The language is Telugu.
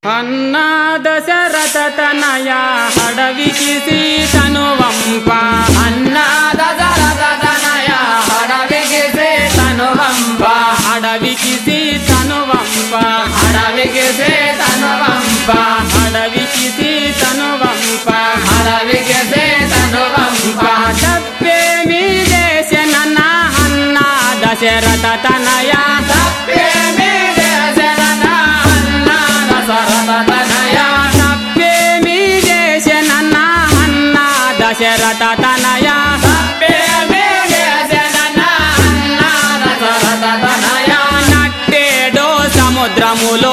అన్నా దశరథ తనయ అడవికి సీతను వంప అన్నా దశరథ తనయ అడవికి సీతను వంప అడవికి సీతను వంప అడవికి సీతను వంప అడవికి సీతను వంప అడవికి సీతను వంప తప్పేమి చేసిన అన్నా దశరథ తనయ తప్పేమీ చేసెనన్న అన్నా దశరథ తనయ తప్పేమి చేసిన అన్నా దశరథ తనయ తప్పేమీ చేసెనన్న అన్నా దశరథ తనయ నట్టేడో సముద్రములో